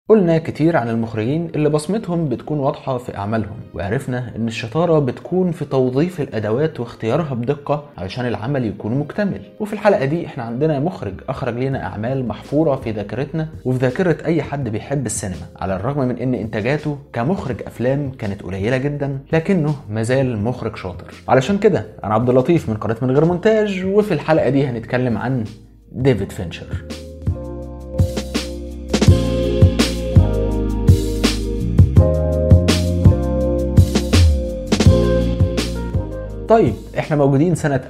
قلنا كتير عن المخرجين اللي بصمتهم بتكون واضحة في أعمالهم وعرفنا إن الشطارة بتكون في توظيف الأدوات واختيارها بدقة علشان العمل يكون مكتمل وفي الحلقة دي إحنا عندنا مخرج أخرج لنا أعمال محفورة في ذاكرتنا وفي ذاكرة أي حد بيحب السينما على الرغم من إن إنتاجاته كمخرج أفلام كانت قليلة جدا لكنه مازال مخرج شاطر علشان كده أنا عبد اللطيف من قناة من غير مونتاج وفي الحلقة دي هنتكلم عن ديفيد فينشر طيب احنا موجودين سنة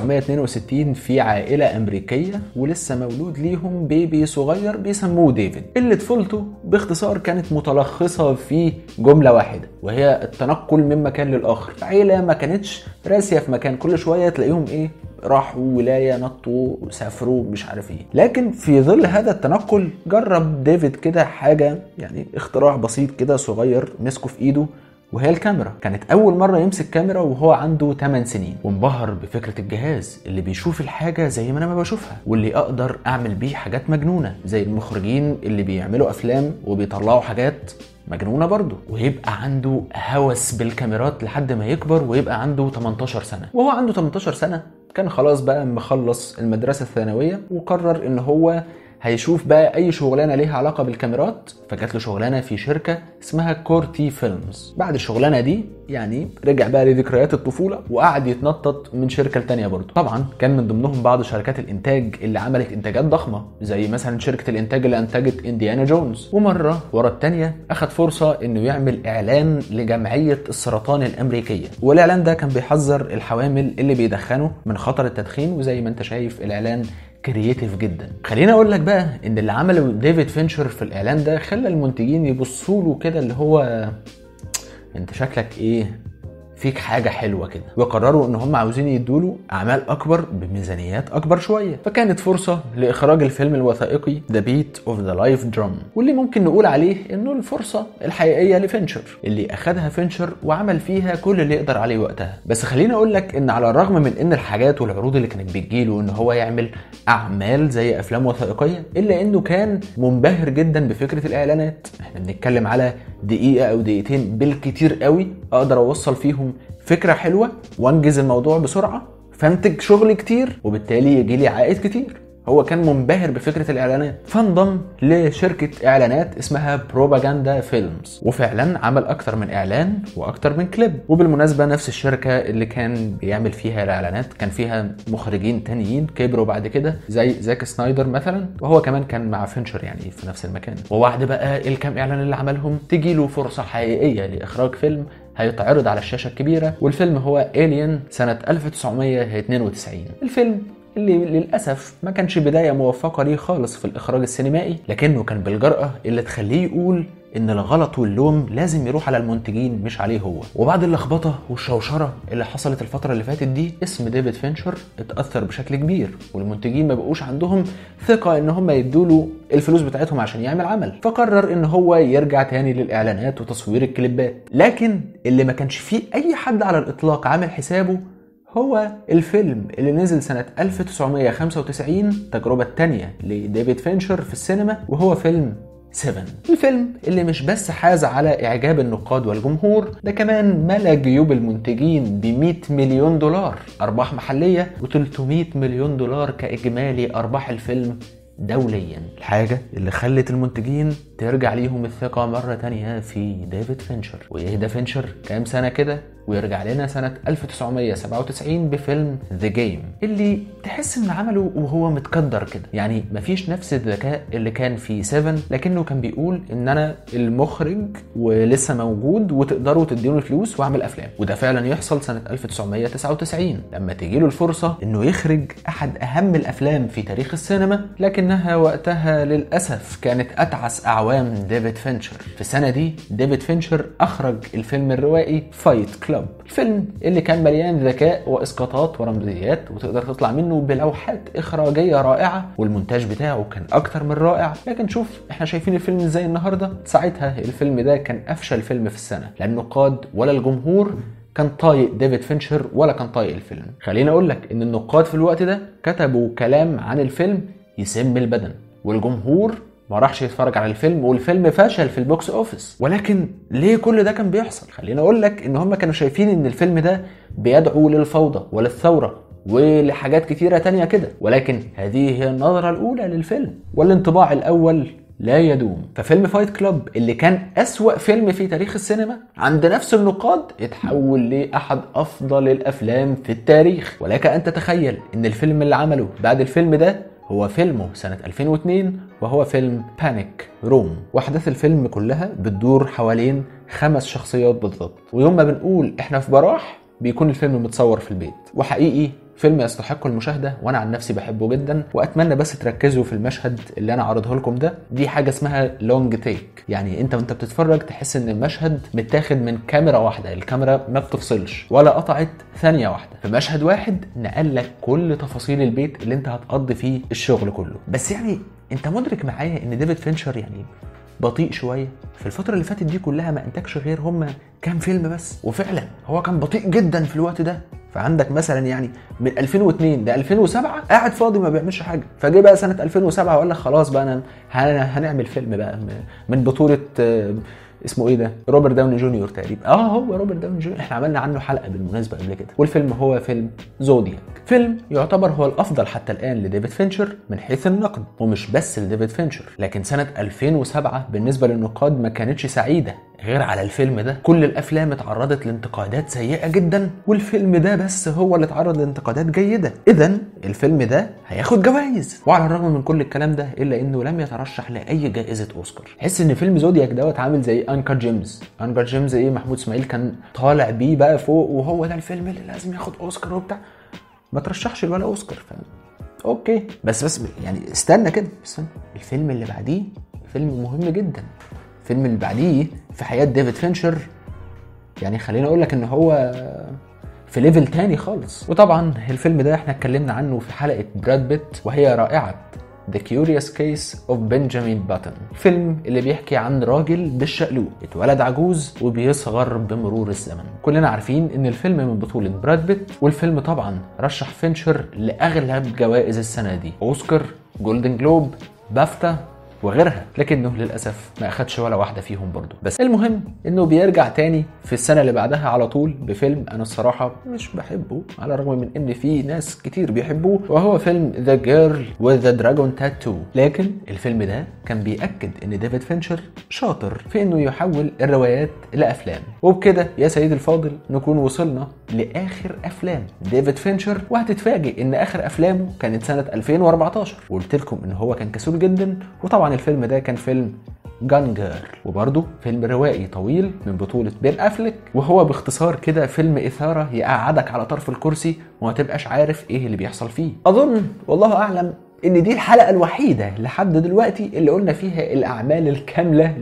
1962 في عائلة أمريكية ولسه مولود ليهم بيبي صغير بيسموه ديفيد اللي طفولته باختصار كانت متلخصة في جملة واحدة وهي التنقل من مكان للآخر عيلة ما كانتش راسية في مكان كل شوية تلاقيهم ايه راحوا ولايه نطوا سافروا مش عارف ايه لكن في ظل هذا التنقل جرب ديفيد كده حاجه يعني اختراع بسيط كده صغير مسكه في ايده وهي الكاميرا كانت اول مره يمسك كاميرا وهو عنده 8 سنين وانبهر بفكره الجهاز اللي بيشوف الحاجه زي ما انا ما بشوفها واللي اقدر اعمل بيه حاجات مجنونه زي المخرجين اللي بيعملوا افلام وبيطلعوا حاجات مجنونة برضه ويبقى عنده هوس بالكاميرات لحد ما يكبر ويبقى عنده 18 سنة وهو عنده 18 سنة كان خلاص بقى مخلص المدرسة الثانوية وقرر ان هو هيشوف بقى اي شغلانه ليها علاقه بالكاميرات فجات له شغلانه في شركه اسمها كورتي فيلمز بعد الشغلانه دي يعني رجع بقى لذكريات الطفوله وقعد يتنطط من شركه لتانيه برضه طبعا كان من ضمنهم بعض شركات الانتاج اللي عملت انتاجات ضخمه زي مثلا شركه الانتاج اللي انتجت انديانا جونز ومره ورا التانيه اخد فرصه انه يعمل اعلان لجمعيه السرطان الامريكيه والاعلان ده كان بيحذر الحوامل اللي بيدخنوا من خطر التدخين وزي ما انت شايف الاعلان كرييتيف جدا خليني اقول لك بقى ان اللي عمله ديفيد فينشر في الاعلان ده خلى المنتجين يبصوا له كده اللي هو انت شكلك ايه فيك حاجه حلوه كده وقرروا ان هم عاوزين يدوله اعمال اكبر بميزانيات اكبر شويه فكانت فرصه لاخراج الفيلم الوثائقي ذا بيت اوف ذا لايف درام واللي ممكن نقول عليه انه الفرصه الحقيقيه لفينشر اللي اخدها فينشر وعمل فيها كل اللي يقدر عليه وقتها بس خليني اقول لك ان على الرغم من ان الحاجات والعروض اللي كانت بتجيله ان هو يعمل اعمال زي افلام وثائقيه الا انه كان منبهر جدا بفكره الاعلانات احنا بنتكلم على دقيقه او دقيقتين بالكتير قوي اقدر اوصل فيهم فكره حلوه وانجز الموضوع بسرعه فانتج شغل كتير وبالتالي يجي لي عائد كتير هو كان منبهر بفكره الاعلانات فانضم لشركه اعلانات اسمها بروباجندا فيلمز وفعلا عمل اكتر من اعلان واكتر من كليب وبالمناسبه نفس الشركه اللي كان بيعمل فيها الاعلانات كان فيها مخرجين تانيين كبروا بعد كده زي زاك سنايدر مثلا وهو كمان كان مع فينشر يعني في نفس المكان وبعد بقى الكام اعلان اللي عملهم تجي له فرصه حقيقيه لاخراج فيلم هيتعرض على الشاشه الكبيره والفيلم هو الين سنه 1992 الفيلم اللي للأسف ما كانش بداية موفقة ليه خالص في الإخراج السينمائي لكنه كان بالجرأة اللي تخليه يقول ان الغلط واللوم لازم يروح على المنتجين مش عليه هو وبعد اللخبطه والشوشره اللي حصلت الفتره اللي فاتت دي اسم ديفيد فينشر اتاثر بشكل كبير والمنتجين ما بقوش عندهم ثقه ان هم يدوا له الفلوس بتاعتهم عشان يعمل عمل فقرر ان هو يرجع تاني للاعلانات وتصوير الكليبات لكن اللي ما كانش فيه اي حد على الاطلاق عامل حسابه هو الفيلم اللي نزل سنة 1995 التجربة الثانية لديفيد فينشر في السينما وهو فيلم 7 الفيلم اللي مش بس حاز على إعجاب النقاد والجمهور ده كمان ملا جيوب المنتجين ب 100 مليون دولار أرباح محلية و300 مليون دولار كإجمالي أرباح الفيلم دوليا الحاجة اللي خلت المنتجين ترجع ليهم الثقة مرة تانية في ديفيد فينشر ويهدى فينشر كام سنة كده ويرجع لنا سنة 1997 بفيلم ذا جيم اللي تحس ان عمله وهو متقدر كده يعني مفيش نفس الذكاء اللي كان في 7 لكنه كان بيقول ان انا المخرج ولسه موجود وتقدروا تديله الفلوس واعمل افلام وده فعلا يحصل سنة 1999 لما تيجي له الفرصة انه يخرج احد اهم الافلام في تاريخ السينما لكنها وقتها للاسف كانت اتعس اعوام ديفيد فينشر في السنة دي ديفيد فينشر اخرج الفيلم الروائي فايت كلاب كلاب الفيلم اللي كان مليان ذكاء واسقاطات ورمزيات وتقدر تطلع منه بلوحات اخراجيه رائعه والمونتاج بتاعه كان اكتر من رائع لكن شوف احنا شايفين الفيلم ازاي النهارده ساعتها الفيلم ده كان افشل فيلم في السنه لا النقاد ولا الجمهور كان طايق ديفيد فينشر ولا كان طايق الفيلم خليني اقول لك ان النقاد في الوقت ده كتبوا كلام عن الفيلم يسم البدن والجمهور ما راحش يتفرج على الفيلم والفيلم فشل في البوكس اوفيس ولكن ليه كل ده كان بيحصل خليني اقول لك ان هم كانوا شايفين ان الفيلم ده بيدعو للفوضى وللثوره ولحاجات كتيره تانية كده ولكن هذه هي النظره الاولى للفيلم والانطباع الاول لا يدوم ففيلم فايت كلاب اللي كان أسوأ فيلم في تاريخ السينما عند نفس النقاد اتحول لأحد أفضل الأفلام في التاريخ ولك أن تتخيل أن الفيلم اللي عمله بعد الفيلم ده هو فيلمه سنة 2002 وهو فيلم بانيك روم وأحداث الفيلم كلها بتدور حوالين خمس شخصيات بالضبط ويوم ما بنقول احنا في براح بيكون الفيلم متصور في البيت وحقيقي فيلم يستحق المشاهده وانا عن نفسي بحبه جدا واتمنى بس تركزوا في المشهد اللي انا عارضه لكم ده دي حاجه اسمها لونج تيك يعني انت وانت بتتفرج تحس ان المشهد متاخد من كاميرا واحده الكاميرا ما بتفصلش ولا قطعت ثانيه واحده في مشهد واحد نقل لك كل تفاصيل البيت اللي انت هتقضي فيه الشغل كله بس يعني انت مدرك معايا ان ديفيد فينشر يعني بطيء شويه في الفتره اللي فاتت دي كلها ما انتجش غير هم كام فيلم بس وفعلا هو كان بطيء جدا في الوقت ده فعندك مثلا يعني من 2002 ل 2007 قاعد فاضي ما بيعملش حاجه فجه بقى سنه 2007 وقال لك خلاص بقى انا هنعمل فيلم بقى من بطوله اسمه ايه ده روبرت داوني جونيور تقريبا اه هو روبرت داوني جونيور احنا عملنا عنه حلقه بالمناسبه قبل كده والفيلم هو فيلم زودياك فيلم يعتبر هو الافضل حتى الان لديفيد فينشر من حيث النقد ومش بس لديفيد فينشر لكن سنه 2007 بالنسبه للنقاد ما كانتش سعيده غير على الفيلم ده كل الافلام اتعرضت لانتقادات سيئه جدا والفيلم ده بس هو اللي اتعرض لانتقادات جيده اذا الفيلم ده هياخد جوائز وعلى الرغم من كل الكلام ده الا انه لم يترشح لاي جائزه اوسكار حس ان فيلم زودياك دوت عامل زي انكر جيمز انكر جيمز ايه محمود اسماعيل كان طالع بيه بقى فوق وهو ده الفيلم اللي لازم ياخد اوسكار وبتاع ما ترشحش ولا اوسكار فاهم اوكي بس بس يعني استنى كده استنى الفيلم اللي بعديه فيلم مهم جدا الفيلم اللي بعديه في حياه ديفيد فينشر يعني خليني اقول لك ان هو في ليفل تاني خالص وطبعا الفيلم ده احنا اتكلمنا عنه في حلقه براد بيت وهي رائعه The Curious Case of Benjamin Button فيلم اللي بيحكي عن راجل بالشقلوب اتولد عجوز وبيصغر بمرور الزمن كلنا عارفين ان الفيلم من بطولة براد بيت والفيلم طبعا رشح فينشر لأغلب جوائز السنة دي أوسكار جولدن جلوب بافتا وغيرها لكنه للاسف ما اخدش ولا واحده فيهم برضه بس المهم انه بيرجع تاني في السنه اللي بعدها على طول بفيلم انا الصراحه مش بحبه على الرغم من ان في ناس كتير بيحبوه وهو فيلم ذا جيرل وذ ذا دراجون تاتو لكن الفيلم ده كان بياكد ان ديفيد فينشر شاطر في انه يحول الروايات لافلام وبكده يا سيدي الفاضل نكون وصلنا لاخر افلام ديفيد فينشر وهتتفاجئ ان اخر افلامه كانت سنه 2014 وقلت لكم ان هو كان كسول جدا وطبعا الفيلم ده كان فيلم جان جيرل وبرضه فيلم روائي طويل من بطولة بين أفلك وهو باختصار كده فيلم إثارة يقعدك على طرف الكرسي وما تبقاش عارف إيه اللي بيحصل فيه أظن والله أعلم إن دي الحلقة الوحيدة لحد دلوقتي اللي قلنا فيها الأعمال الكاملة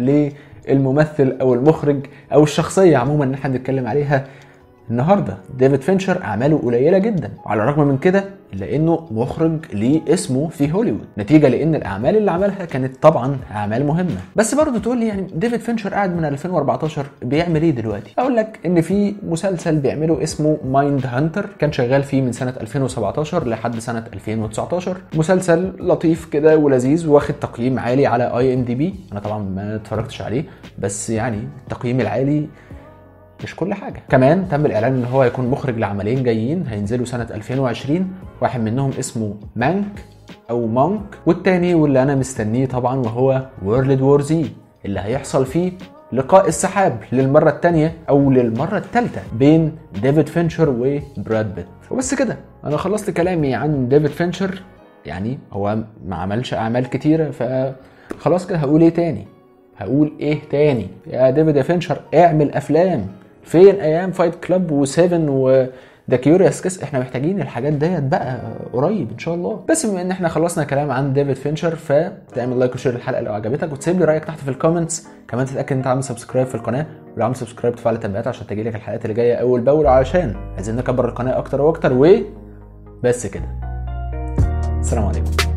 للممثل أو المخرج أو الشخصية عموما إن احنا بنتكلم عليها النهارده ديفيد فينشر اعماله قليله جدا وعلى الرغم من كده الا انه مخرج ليه اسمه في هوليوود نتيجه لان الاعمال اللي عملها كانت طبعا اعمال مهمه بس برضه تقول لي يعني ديفيد فينشر قاعد من 2014 بيعمل ايه دلوقتي اقول لك ان في مسلسل بيعمله اسمه مايند هانتر كان شغال فيه من سنه 2017 لحد سنه 2019 مسلسل لطيف كده ولذيذ واخد تقييم عالي على اي ام دي بي انا طبعا ما اتفرجتش عليه بس يعني التقييم العالي مش كل حاجه كمان تم الاعلان ان هو هيكون مخرج لعملين جايين هينزلوا سنه 2020 واحد منهم اسمه مانك او مانك والتاني واللي انا مستنيه طبعا وهو وورلد وور زي اللي هيحصل فيه لقاء السحاب للمرة الثانية أو للمرة الثالثة بين ديفيد فينشر وبراد بيت وبس كده أنا خلصت كلامي عن ديفيد فينشر يعني هو ما عملش أعمال كتيرة فخلاص كده هقول إيه تاني هقول إيه تاني يا ديفيد يا فينشر اعمل أفلام فين ايام فايت كلاب و7 و ذا كيوريوس كيس احنا محتاجين الحاجات ديت بقى قريب ان شاء الله بس بما ان احنا خلصنا كلام عن ديفيد فينشر فتعمل لايك وشير الحلقه لو عجبتك وتسيب لي رايك تحت في الكومنتس كمان تتاكد ان انت عامل سبسكرايب في القناه ولو عامل سبسكرايب تفعل التنبيهات عشان تجيلك الحلقات اللي جايه اول باول علشان عايزين نكبر القناه اكتر واكتر و بس كده السلام عليكم